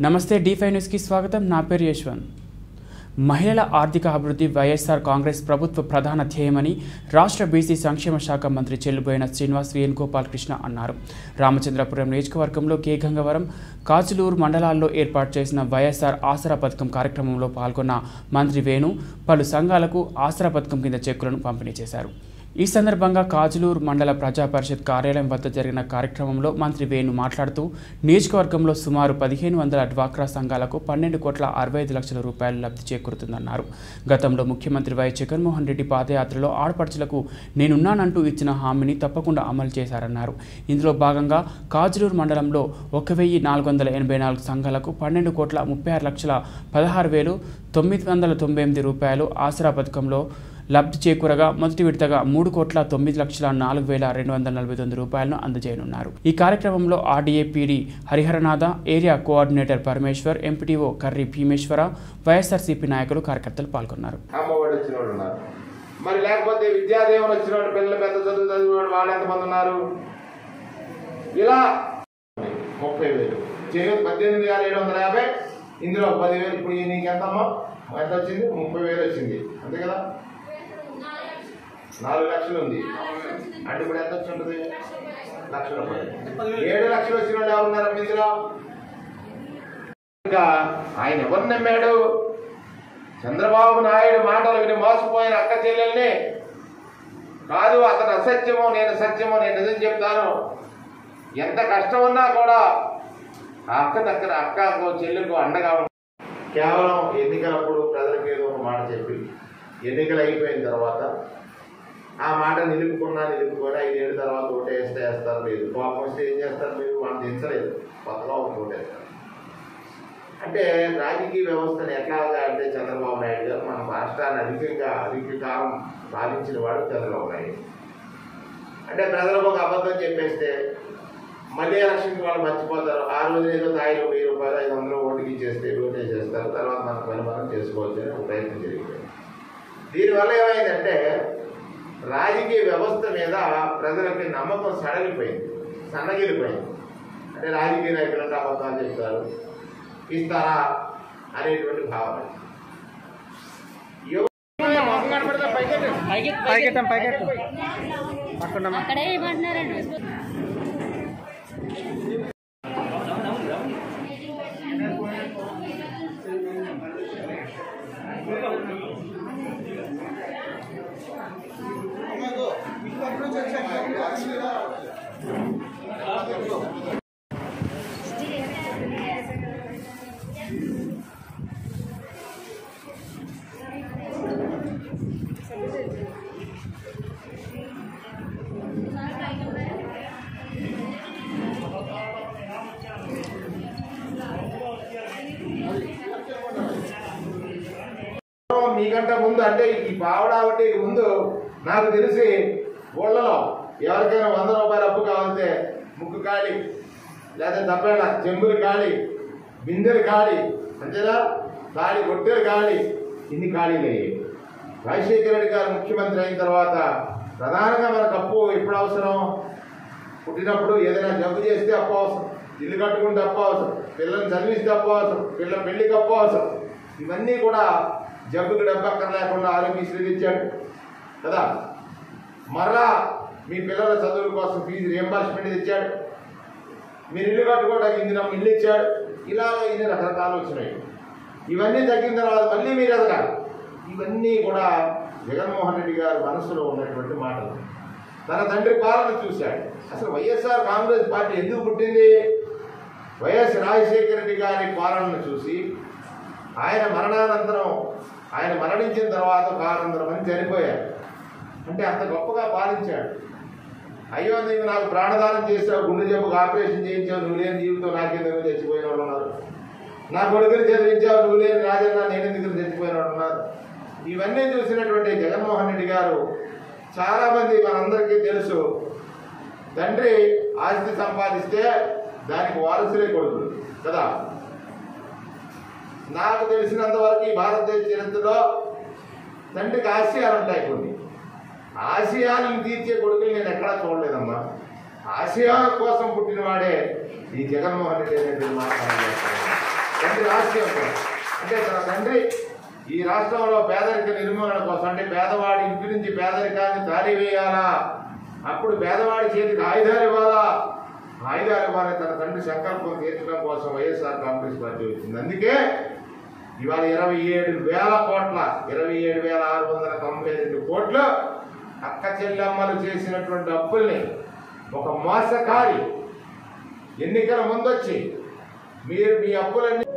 నమస్తే D five న్యూస్కి స్వాగతం నా పేరు యశ్వంత్ మహిళల ఆర్థిక అభివృద్ధి వైఎస్ఆర్ కాంగ్రెస్ ప్రభుత్వ ప్రధాన ధ్యేయమని రాష్ట్ర బీసీ సంక్షేమ శాఖ మంత్రి చెల్లుబోయిన శ్రీనివాస్ వేణుగోపాల్ కృష్ణ అన్నారు రామచంద్రపురం నియోజకవర్గంలో కే గంగవరం కాచులూరు మండలాల్లో ఏర్పాటు చేసిన వైఎస్ఆర్ ఆసరా పథకం కార్యక్రమంలో పాల్గొన్న మంత్రి వేణు పలు సంఘాలకు ఆసరా పథకం కింద చెక్కులను పంపిణీ చేశారు ఈ సందర్భంగా కాజులూరు మండల ప్రజా పరిషత్ కార్యాలయం వద్ద జరిగిన కార్యక్రమంలో మంత్రి వేణు మాట్లాడుతూ నియోజకవర్గంలో సుమారు పదిహేను వందల డ్వాక్రా సంఘాలకు పన్నెండు కోట్ల అరవై ఐదు లక్షల రూపాయలు లబ్ధి చేకూరుతుందన్నారు గతంలో ముఖ్యమంత్రి వై జగన్మోహన్ రెడ్డి పాదయాత్రలో ఆడపడుచులకు నేనున్నానంటూ ఇచ్చిన హామీని తప్పకుండా అమలు చేశారన్నారు ఇందులో భాగంగా కాజులూరు మండలంలో ఒక వెయ్యి నాలుగు వందల ఎనభై నాలుగు సంఘాలకు పన్నెండు కోట్ల ముప్పై ఆరు లక్షల పదహారు వేలు తొమ్మిది వందల తొంభై ఎనిమిది రూపాయలు ఆసరా పథకంలో లబ్ధి చేకూరగా మొదటి విడతగా మూడు కోట్ల తొమ్మిది లక్షల నాలుగు వేల రెండు వందల నలభై తొమ్మిది రూపాయలను అందజేయనున్నారు ఈ కార్యక్రమంలో RDA PD Hariharanatha area coordinator Parameshwar MPTO Karri Bhimeshwara YSRCP నాయకులు కార్యకర్తలు పాల్గొన్నారు అమ్మఒడి వచ్చిన వాళ్ళు ఉన్నారు మరి లేకపోతే విద్యాదేవులు వచ్చిన వాళ్ళు పిల్లలు పెద్ద చదువు చదివిన వాళ్ళు వాళ్ళు ఎంతమంది ఉన్నారు ఇలా ముప్పై వేలు చేయ పద్దెనిమిది వేల ఏడు వందల యాభై ఇందులో పదివేలు ఇప్పుడు ఈ నీకు ఎంతమ్మా ఎంత వచ్చింది ముప్పై వేలు వచ్చింది అంతే కదా నాలుగు లక్షలు ఉంది అంటే ఇప్పుడు ఎంత వచ్చి ఉంటుంది లక్ష రూపాయలు ఏడు లక్షలు వచ్చిన వాళ్ళు ఎవరు ఉన్నారు ఇందులో ఇంకా ఆయన ఎవరు నమ్మాడు చంద్రబాబు నాయుడు మాటలు విని మోసపోయిన అక్క చెల్లెల్ని కాదు అతను అసత్యమో నేను సత్యమో నేను నిజం చెప్తాను ఎంత కష్టం ఉన్నా కూడా ఆ అక్క దగ్గర అక్కకు చెల్లెకు అండగా ఉంది కేవలం ఎన్నికలప్పుడు ప్రజలకు ఏదో ఒక మాట చెప్పి ఎన్నికలు అయిపోయిన తర్వాత ఆ మాట నిలుపుకున్నా నిలుపుకొని ఐదేళ్ళ తర్వాత ఓటు వేస్తే వేస్తారు లేదు కోపం వస్తే ఏం చేస్తారు మీరు వాళ్ళు దించలేదు కొత్తగా ఒక ఓటు వేస్తారు అంటే రాజకీయ వ్యవస్థను ఎట్లా అంటే చంద్రబాబు నాయుడు గారు మన రాష్ట్రాన్ని అధికంగా అధిక కాలం పాలించిన వాడు చంద్రబాబు నాయుడు అంటే ప్రజలకు ఒక అబద్ధం చెప్పేస్తే మళ్ళీ ఎలక్షన్కి వాళ్ళు మర్చిపోతారు ఆ రోజు ఏదో తాయిలో వెయ్యి రూపాయలు ఐదు వందలు ఓటుకి ఇచ్చేస్తే ఓటే చేస్తారు తర్వాత మన పని మనం చేసుకోవచ్చు అని ఒక ప్రయత్నం జరిగిపోయింది దీనివల్ల ఏమైందంటే రాజకీయ వ్యవస్థ మీద ప్రజలకి నమ్మకం సడలిపోయింది సన్నగిలిపోయింది అంటే రాజకీయ నాయకులు అంటే అబద్ధాలు చెప్తారు ఇస్తారా అనేటువంటి భావన ఎవ- పైకెత్తాం పైకెత్తాం పక్కన అక్కడే ఏమంటున్నారండి మీకంటే ముందు అంటే ఈ పావడా వడ్డీకి ముందు నాకు తెలిసి ఊళ్ళలో ఎవరికైనా వంద రూపాయలు అప్పు కావాలంటే ముక్కు ఖాళీ లేదా దబ్బేళ చెంబులు ఖాళీ బిందెలు ఖాళీ అంతేనా ఖాళీ గొట్టెలు ఖాళీ ఇన్ని ఖాళీలు అయ్యాయి రాజశేఖర రెడ్డి గారు ముఖ్యమంత్రి అయిన తర్వాత ప్రధానంగా మనకు అప్పు ఎప్పుడు అవసరం పుట్టినప్పుడు ఏదైనా జబ్బు చేస్తే అప్పు అవసరం ఇల్లు కట్టుకుంటే అప్పు అవసరం పిల్లల్ని చదివిస్తే అప్పు అవసరం పిల్లల పెళ్లికి అప్పు అవసరం ఇవన్నీ కూడా జబ్బుకి డబ్బు అక్కర లేకుండా ఆరోగ్యశ్రీ ఇచ్చాడు కదా మరలా మీ పిల్లల చదువుల కోసం ఫీజు రియంబర్స్మెంట్ ఇచ్చాడు మీరు ఇల్లు కట్టుకోవడానికి ఇందిరా ఇల్లు ఇచ్చాడు ఇలా ఇన్ని రకరకాలు వచ్చినాయి ఇవన్నీ తగ్గిన తర్వాత మళ్ళీ మీరు ఎదగాలి ఇవన్నీ కూడా జగన్మోహన్ రెడ్డి గారి మనసులో ఉన్నటువంటి మాటలు తన తండ్రి పాలన చూశాడు అసలు వైఎస్ఆర్ కాంగ్రెస్ పార్టీ ఎందుకు పుట్టింది వైఎస్ రాజశేఖర రెడ్డి గారి పాలనను చూసి ఆయన మరణానంతరం ఆయన మరణించిన తర్వాత ఒక ఆరు వందల మంది చనిపోయారు అంటే అంత గొప్పగా పాలించాడు అయ్యో నీవు నాకు ప్రాణదానం చేసావు గుండె జబ్బుకు ఆపరేషన్ చేయించావు నువ్వు లేని జీవితం నాకెందుకు చచ్చిపోయిన వాళ్ళు ఉన్నారు నా కొడుకుని చదివించావు నువ్వు లేని రాజన్న నేను ఎందుకు చచ్చిపోయిన వాళ్ళు ఉన్నారు ఇవన్నీ చూసినటువంటి జగన్మోహన్ రెడ్డి గారు చాలా మంది మనందరికీ తెలుసు తండ్రి ఆస్తి సంపాదిస్తే దానికి వారసులే కొడుకులు కదా నాకు తెలిసినంత వరకు ఈ భారతదేశ చరిత్రలో తండ్రికి ఆశయాలు ఉంటాయి కొన్ని ఆశయాలను తీర్చే కొడుకులు నేను ఎక్కడా చూడలేదమ్మా ఆశయాల కోసం పుట్టినవాడే ఈ జగన్మోహన్ రెడ్డి అనేటువంటి మాట మనం చేస్తున్నాం. తండ్రి ఆశయం కూడా. అంటే తన తండ్రి ఈ రాష్ట్రంలో పేదరిక నిర్మూలన కోసం అంటే పేదవాడి ఇంటి నుంచి పేదరికాన్ని తారివేయాలా అప్పుడు పేదవాడి చేతికి ఆయుధాలు ఇవ్వాలా ఆయుధాలు ఇవ్వాలని తన తండ్రి సంకల్పం తీర్చడం కోసం వైఎస్ఆర్ కాంగ్రెస్ పార్టీ వచ్చింది అందుకే ఇవాళ ఇరవై ఏడు వేల కోట్ల ఇరవై ఏడు వేల ఆరు వందల తొంభై రెండు కోట్లు అక్క చెల్లెమ్మలు చేసినటువంటి అప్పుల్ని ఒక మోసకారి ఎన్నికల ముందొచ్చి మీరు మీ అప్పులన్నీ